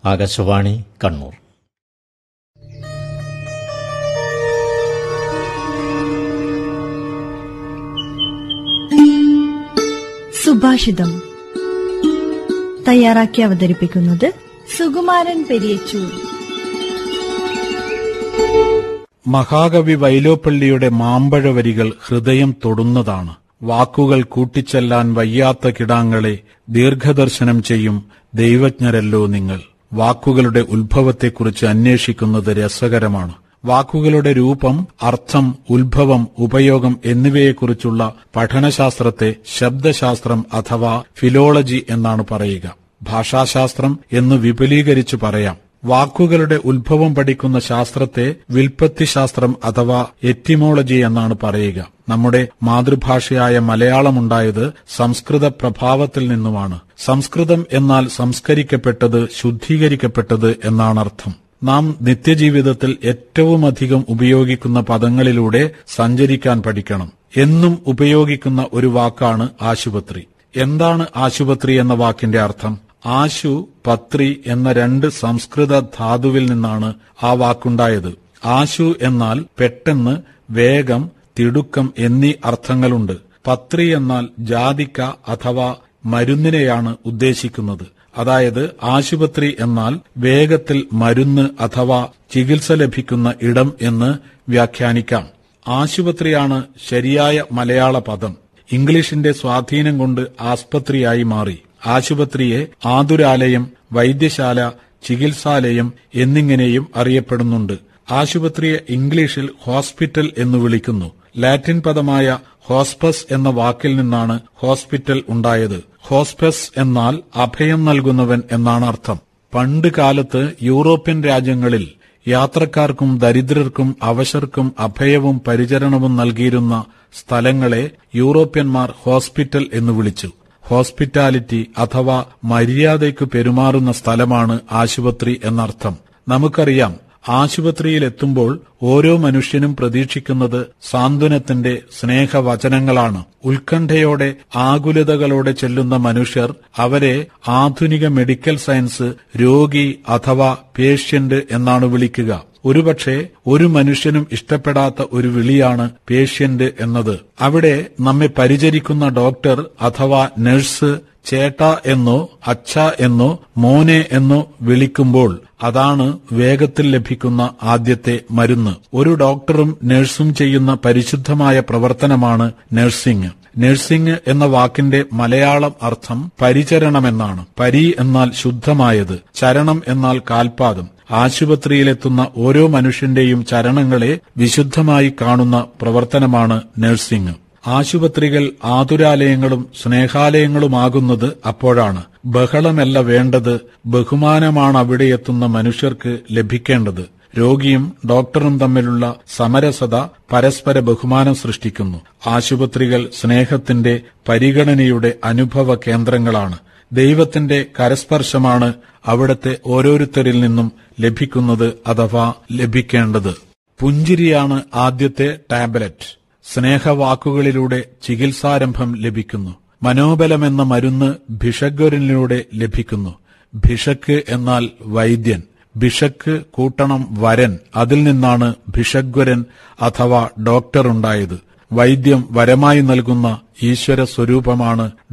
ആകാശവാണി കണ്ണൂർ സുഭാഷിതം തയ്യാറാക്കി അവതരിപ്പിക്കുന്നത് സുകുമാരൻ പെരിയച്ചൂർ മഹാകവി വൈലോപ്പള്ളിയുടെ മാമ്പഴ വരികൾ ഹൃദയം തൊടുന്നതാണ് വാക്കുകൾ കൂട്ടിച്ചെല്ലാൻ വയ്യാത്ത കിടാങ്ങളെ ദീർഘദർശനം ചെയ്യും ദൈവജ്ഞരല്ലോ നിങ്ങൾ വാക്കുകളുടെ ഉത്ഭവത്തെക്കുറിച്ച് അന്വേഷിക്കുന്നത് രസകരമാണ് വാക്കുകളുടെ രൂപം അർത്ഥം ഉത്ഭവം ഉപയോഗം എന്നിവയെക്കുറിച്ചുള്ള പഠനശാസ്ത്രത്തെ ശബ്ദശാസ്ത്രം അഥവാ ഫിലോളജി എന്നാണ് പറയുക ഭാഷാശാസ്ത്രം എന്ന് വിപുലീകരിച്ചു പറയാം വാക്കുകളുടെ ഉത്ഭവം പഠിക്കുന്ന ശാസ്ത്രത്തെ വിൽപ്പത്തിശാസ്ത്രം അഥവാ എറ്റിമോളജി എന്നാണ് പറയുക നമ്മുടെ മാതൃഭാഷയായ മലയാളമുണ്ടായത് സംസ്കൃത പ്രഭാവത്തിൽ നിന്നുമാണ് സംസ്കൃതം എന്നാൽ സംസ്കരിക്കപ്പെട്ടത് ശുദ്ധീകരിക്കപ്പെട്ടത് എന്നാണ് അർത്ഥം നാം നിത്യജീവിതത്തിൽ ഏറ്റവുമധികം ഉപയോഗിക്കുന്ന പദങ്ങളിലൂടെ സഞ്ചരിക്കാൻ പഠിക്കണം എന്നും ഉപയോഗിക്കുന്ന ഒരു വാക്കാണ് ആശുപത്രി എന്താണ് ആശുപത്രി എന്ന വാക്കിന്റെ അർത്ഥം ആശു പത്രി എന്ന രണ്ട് സംസ്കൃത ധാതുവിൽ നിന്നാണ് ആ വാക്കുണ്ടായത് ആശു എന്നാൽ പെട്ടെന്ന് വേഗം തിടുക്കം എന്നീ അർത്ഥങ്ങളുണ്ട് പത്രി എന്നാൽ ജാതിക്ക അഥവാ മരുന്നിനെയാണ് ഉദ്ദേശിക്കുന്നത് അതായത് ആശുപത്രി എന്നാൽ വേഗത്തിൽ മരുന്ന് അഥവാ ചികിത്സ ലഭിക്കുന്ന ഇടം എന്ന് വ്യാഖ്യാനിക്കാം ആശുപത്രിയാണ് ശരിയായ മലയാള പദം ഇംഗ്ലീഷിന്റെ സ്വാധീനം കൊണ്ട് ആസ്പത്രിയായി മാറി ആശുപത്രിയെ ആതുരാലയം വൈദ്യശാല ചികിത്സാലയം എന്നിങ്ങനെയും അറിയപ്പെടുന്നുണ്ട് ആശുപത്രിയെ ഇംഗ്ലീഷിൽ ഹോസ്പിറ്റൽ എന്ന് വിളിക്കുന്നു ലാറ്റിൻ പദമായ ഹോസ്പസ് എന്ന വാക്കിൽ നിന്നാണ് ഹോസ്പിറ്റൽ ഉണ്ടായത് ഹോസ്പസ് എന്നാൽ അഭയം നൽകുന്നവൻ എന്നാണ് അർത്ഥം പണ്ട് കാലത്ത് യൂറോപ്യൻ രാജ്യങ്ങളിൽ യാത്രക്കാർക്കും ദരിദ്രർക്കും അവശർക്കും അഭയവും പരിചരണവും നൽകിയിരുന്ന സ്ഥലങ്ങളെ യൂറോപ്യന്മാർ ഹോസ്പിറ്റൽ എന്ന് വിളിച്ചു ഹോസ്പിറ്റാലിറ്റി അഥവാ മര്യാദയ്ക്ക് പെരുമാറുന്ന സ്ഥലമാണ് ആശുപത്രി എന്നർത്ഥം നമുക്കറിയാം ആശുപത്രിയിലെത്തുമ്പോൾ ഓരോ മനുഷ്യനും പ്രതീക്ഷിക്കുന്നത് സാന്ത്വനത്തിന്റെ സ്നേഹവചനങ്ങളാണ് ഉത്കണ്ഠയോടെ ആകുലതകളോടെ ചെല്ലുന്ന മനുഷ്യർ അവരെ ആധുനിക മെഡിക്കൽ സയൻസ് രോഗി അഥവാ പേഷ്യന്റ് എന്നാണ് വിളിക്കുക ഒരുപക്ഷെ ഒരു മനുഷ്യനും ഇഷ്ടപ്പെടാത്ത ഒരു വിളിയാണ് പേഷ്യന്റ് എന്നത് അവിടെ നമ്മെ പരിചരിക്കുന്ന ഡോക്ടർ അഥവാ നഴ്സ് ചേട്ട എന്നോ അച്ഛ എന്നോ മോനെ എന്നോ വിളിക്കുമ്പോൾ അതാണ് വേഗത്തിൽ ലഭിക്കുന്ന ആദ്യത്തെ മരുന്ന് ഒരു ഡോക്ടറും നഴ്സും ചെയ്യുന്ന പരിശുദ്ധമായ പ്രവർത്തനമാണ് നഴ്സിംഗ് നഴ്സിംഗ് എന്ന വാക്കിന്റെ മലയാളം അർത്ഥം പരിചരണമെന്നാണ് പരി എന്നാൽ ശുദ്ധമായത് ചരണം എന്നാൽ കാൽപാദം ആശുപത്രിയിലെത്തുന്ന ഓരോ മനുഷ്യന്റെയും ചരണങ്ങളെ വിശുദ്ധമായി കാണുന്ന പ്രവർത്തനമാണ് നഴ്സിംഗ് ആശുപത്രികൾ ആതുരാലയങ്ങളും സ്നേഹാലയങ്ങളുമാകുന്നത് അപ്പോഴാണ് ബഹളമല്ല വേണ്ടത് ബഹുമാനമാണ് അവിടെ എത്തുന്ന മനുഷ്യർക്ക് ലഭിക്കേണ്ടത് രോഗിയും ഡോക്ടറും തമ്മിലുള്ള സമരസത പരസ്പര ബഹുമാനം സൃഷ്ടിക്കുന്നു ആശുപത്രികൾ സ്നേഹത്തിന്റെ പരിഗണനയുടെ അനുഭവ കേന്ദ്രങ്ങളാണ് ദൈവത്തിന്റെ കരസ്പർശമാണ് അവിടത്തെ ഓരോരുത്തരിൽ നിന്നും ലഭിക്കുന്നത് അഥവാ ലഭിക്കേണ്ടത് പുഞ്ചിരിയാണ് ആദ്യത്തെ ടാബ്ലറ്റ് സ്നേഹവാക്കുകളിലൂടെ ചികിത്സാരംഭം ലഭിക്കുന്നു മനോബലമെന്ന മരുന്ന് ഭിഷഗ്വരനിലൂടെ ലഭിക്കുന്നു ഭിഷക്ക് എന്നാൽ വൈദ്യൻ ഭിഷക്ക് കൂട്ടണം വരൻ അതിൽ നിന്നാണ് ഭിഷഗ്വരൻ അഥവാ ഡോക്ടർ ഉണ്ടായത് വൈദ്യം വരമായി നൽകുന്ന ഈശ്വര സ്വരൂപമാണ്